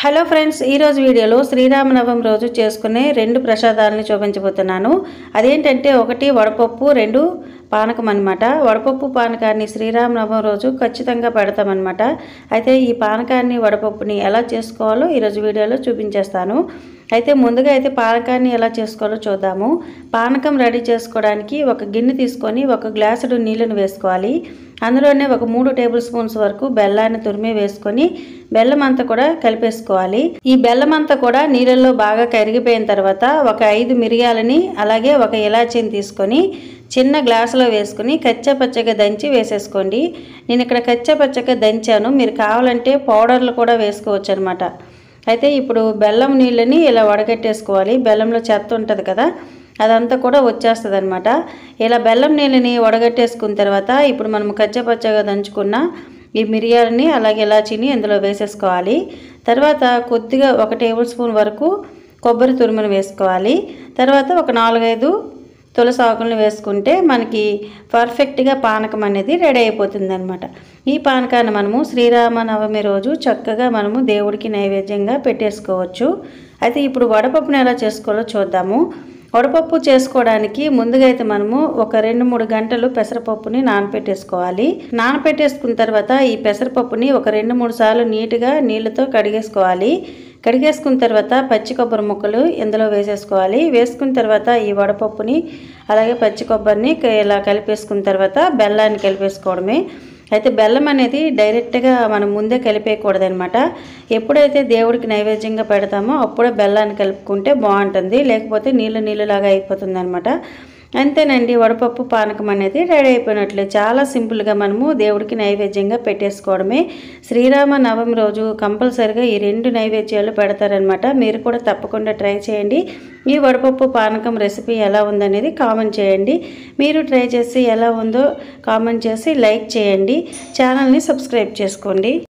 hello friends ఈరోజు వీడియోలో శ్రీరామనవమి రోజు చేసుకునే రెండు ప్రసాదాలను చూపించబోతున్నాను అదేంటంటే ఒకటి వడపప్పు రెండు పానకం అనమాట వడపప్పు పానకాన్ని శ్రీరామనవమి రోజు ఖచ్చితంగా పెడతామన్నమాట అయితే ఈ పానకాన్ని వడపప్పుని ఎలా చేసుకోవాలో ఈరోజు వీడియోలో చూపించేస్తాను అయితే ముందుగా అయితే పానకాన్ని ఎలా చేసుకోవాలో చూద్దాము పానకం రెడీ చేసుకోవడానికి ఒక గిన్నె తీసుకొని ఒక గ్లాసుడు నీళ్ళను వేసుకోవాలి అందులోనే ఒక మూడు టేబుల్ స్పూన్స్ వరకు బెల్లాన్ని తురిమి వేసుకొని బెల్లం అంతా కూడా కలిపేసుకోవాలి ఈ బెల్లం అంతా కూడా నీళ్ళల్లో బాగా కరిగిపోయిన తర్వాత ఒక ఐదు మిరియాలని అలాగే ఒక ఇలాచీని తీసుకొని చిన్న గ్లాసులో వేసుకుని కచ్చపచ్చగా దంచి వేసేసుకోండి నేను ఇక్కడ కచ్చపచ్చగా దంచాను మీరు కావాలంటే పౌడర్లు కూడా వేసుకోవచ్చు అనమాట అయితే ఇప్పుడు బెల్లం నీళ్ళని ఇలా వడగట్టేసుకోవాలి బెల్లంలో చెత్త ఉంటుంది కదా అదంతా కూడా వచ్చేస్తుంది అనమాట ఇలా బెల్లం నీళ్ళని వడగట్టేసుకున్న తర్వాత ఇప్పుడు మనం కచ్చపచ్చగా దంచుకున్న ఈ మిరియాలని అలాగే ఇలాచీని ఇందులో వేసేసుకోవాలి తర్వాత కొద్దిగా ఒక టేబుల్ స్పూన్ వరకు కొబ్బరి తురుమును వేసుకోవాలి తర్వాత ఒక నాలుగైదు తులసి ఆకులను వేసుకుంటే మనకి పర్ఫెక్ట్గా పానకం అనేది రెడీ అయిపోతుంది అనమాట ఈ పానకాన్ని మనము శ్రీరామనవమి రోజు చక్కగా మనము దేవుడికి నైవేద్యంగా పెట్టేసుకోవచ్చు అయితే ఇప్పుడు వడపప్పును ఎలా చేసుకోవాలో చూద్దాము వడపప్పు చేసుకోవడానికి ముందుగా అయితే మనము ఒక రెండు మూడు గంటలు పెసరపప్పుని నానపెట్టేసుకోవాలి నానపెట్టేసుకున్న తర్వాత ఈ పెసరపప్పుని ఒక రెండు మూడు సార్లు నీట్గా నీళ్ళతో కడిగేసుకోవాలి కడిగేసుకున్న తర్వాత పచ్చి కొబ్బరి ముక్కలు ఇందులో వేసేసుకోవాలి వేసుకున్న తర్వాత ఈ వడపప్పుని అలాగే పచ్చి కొబ్బరిని ఇలా కలిపేసుకున్న తర్వాత బెల్లాన్ని కలిపేసుకోవడమే అయితే బెల్లం అనేది డైరెక్ట్గా మనం ముందే కలిపేయకూడదనమాట ఎప్పుడైతే దేవుడికి నైవేద్యంగా పెడతామో అప్పుడే బెల్లాన్ని కలుపుకుంటే బాగుంటుంది లేకపోతే నీళ్ళు నీళ్ళలాగా అయిపోతుంది అనమాట అంతేనండి వడపప్పు పానకం అనేది రెడీ అయిపోయినట్లే చాలా సింపుల్గా మనము దేవుడికి నైవేద్యంగా పెట్టేసుకోవడమే శ్రీరామ నవమి రోజు కంపల్సరిగా ఈ రెండు నైవేద్యాలు పెడతారనమాట మీరు కూడా తప్పకుండా ట్రై చేయండి ఈ వడపప్పు పానకం రెసిపీ ఎలా ఉందనేది కామెంట్ చేయండి మీరు ట్రై చేసి ఎలా ఉందో కామెంట్ చేసి లైక్ చేయండి ఛానల్ని సబ్స్క్రైబ్ చేసుకోండి